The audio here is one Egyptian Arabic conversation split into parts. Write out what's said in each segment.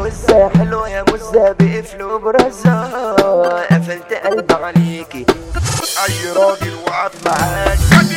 مزة حلوة يا مزة بقفل برزة قفلت قلب عليكي اي راجل وقف معاك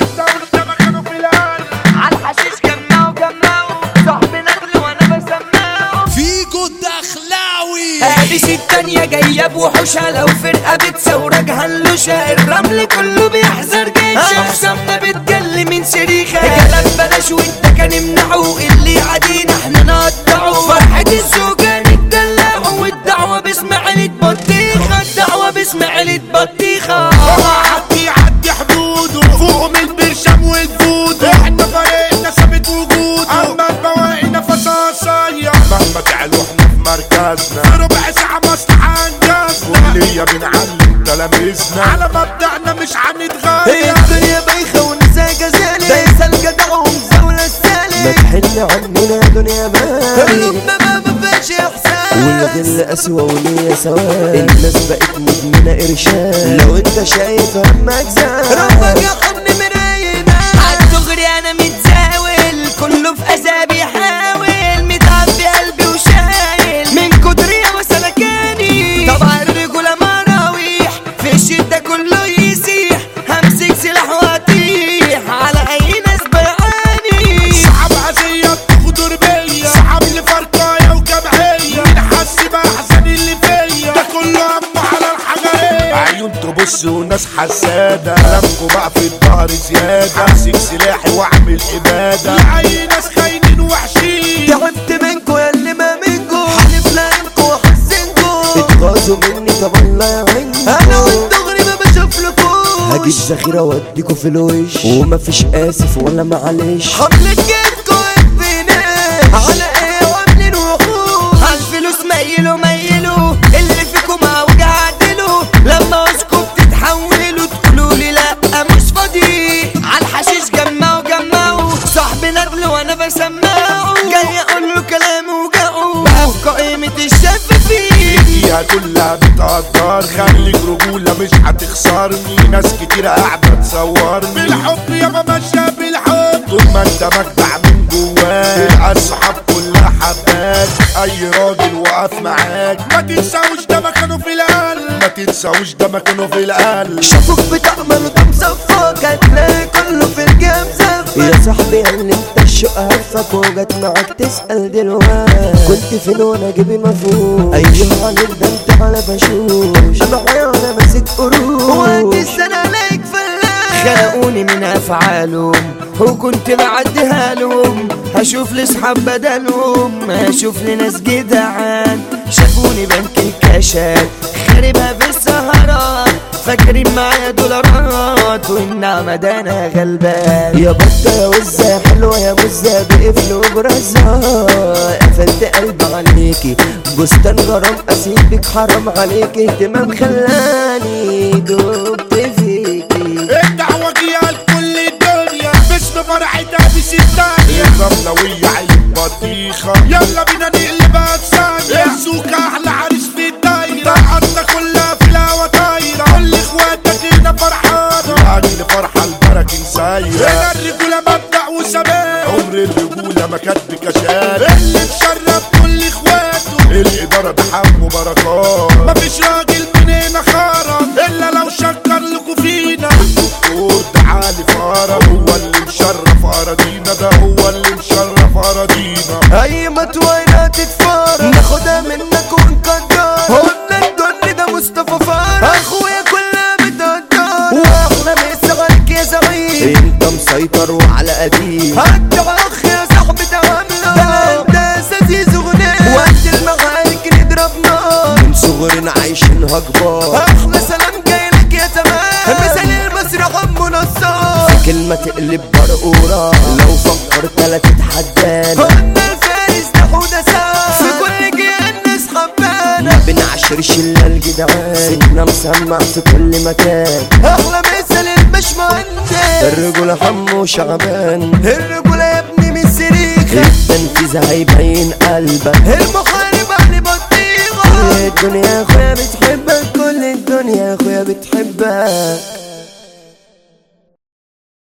عالحشيش جمعوا جمعوا صاحبي نقل وانا بسمعه فيجو الدخلاوي هاديس التانية جاية بوحوشة لو فرقة بتسورج هنلوشة الرمل كله بيحذر جيشة أقسامنا بتجلي من شريخة كلام بلاش وانت كان امنعه اللي عادينا احنا نقطعه فرحة الزوجة نتدلعوا والدعوة باسم عيلة بطيخة الدعوة باسم عيلة بطيخة عدي عدي حدوده فوق من البرشام والفود احنا فريقنا ثابت وجوده اما البواقي نفسها قصير مهما تعلوا احنا في مركزنا في ربع ساعة مصلحة انجزنا واللي بنعلم تلاميذنا على مبدأنا مش هي هنتغير الدنيا بايخة ونساء جزالي دايسة الجدع ومزاولة السالي ما تحل عننا يا دنيا مالي قلوبنا ما مفيهاش احساس والغل اسوأ وليا سواد الناس بقت مدمنة ارشاد لو انت شايف همك زاد ربك يرحمني من راينا عالدغري انا متزاول كله في اذى بيحاول متعب في قلبي وشايل من كتر يا سلكاني طبعا الرجولة مراويح في الشدة كله يسيح همسك سلاح واطيح على اي ناس بيعاني صعب عزية تخضر بيا صعب اللي فرقايا وجمعية مين حس بأحزان اللي فيا ده كله هم على الحجرية عيون تبص وناس حسادة كلامكوا بقى في الظهر زيادة امسك سلاحي واعمل إبادة لأي ناس خاينين وحشين تعبت منكو يا اللي ما منكو حلف لعنكو وحزنكو اتغاظوا مني طب الله يعينكو انا والدغري ما بشوف لكوش هجيب ذخيرة واديكوا في الوش ومفيش اسف ولا معلش حملة جيبكو اتبنى على ايه وعاملين وحوش عالفلوس ميلوا ميلوا اللي فيكم اوجع عدلوا لما اسكت تتحولوا تقولوا لي لا مش فاضي عالحشيش جمعوا جمعوا صاحبي نقل وانا بسمعه جاي اقول له كلام وجعه بقى في قائمة الشفافين فيها كلها بتقدر خليك رجولة مش هتخسرني ناس كتير قاعدة تصورني بالحب يابا ماشية بالحب طول ما انت مجدع من جواك تلقى الصحاب كلها حباك اي راجل وقف معاك ما تنساوش ده مكانه في القلب ما تنساوش ده مكانه في القلب شافوك بتعمل وده مصفك هتلاقي كله في الجيم زفك يا صاحبي قال لي انت الشوق هفك وجت معاك تسأل دلوقتي كنت فين وانا جيبي مفهوم ايوه عليك ده انت على بشوش انا معايا وانا ماسك قروش وقت السنة عليك فلاح خلقوني من افعالهم وكنت بعديها لهم هشوف لي اصحاب بدلهم هشوف لي ناس جدعان شافوني بنك الكاشات خاربها في السهرات فاكرين معايا دولارات والنعمة ده انا غلبان يا بطة يا وزة حلوة يا مزة بقفل وبرزة قفلت قلب عليكي بستان غرام اسيبك حرام عليكي اهتمام خلاني دبت فيكي الدعوة جاية لكل الدنيا باسم فرحتها بس الثانية الرملوية عيب بطيخة يلا بينا نقلبها ثانية السوكة أحلى عريس في الدايرة طاقتنا كلها في الهوا طايرة كل إخواتك هنا فرحانة لأجل فرحة البركة سايرة هنا الرجولة مبدأ وثبات عمر الرجولة ما كانت بكشات اللي مشرف كل إخواته الإدارة بحمه بركات مفيش راجل من هنا خرج إلا لو شكر لكم فينا الدكتور تعالي فرج هو اللي مشرف أراضينا ده هو اللي مشرف أراضينا اي متوينة تتفارق ناخدها منك ونقدر قلنا الدن ده مصطفى فارق اخويا كلها بتقدر واحنا مسا عليك يا زعيم انت مسيطر وعلى قديم انت اخ يا صاحبي تعامله ده انت اساسي غنى وقت المعارك نضرب نار من صغرنا عايشينها كبار احلى سلام جاي لك يا تمام مثال المسرح ام نصار في كلمة تقلب برقورة لو فكرت لا تتحدانا قلنا الفارس ده حودة سوا في كل جهة الناس حبانا ما بنعشرش الا الجدعان سيدنا مسمع في كل مكان احلى مثل البشمهندس الرجولة حمو شعبان الرجولة يا ابني من السريخة التنفيذ هيبين قلبك المحارب اهل بطيخة كل الدنيا يا اخويا بتحبك كل الدنيا يا اخويا بتحبك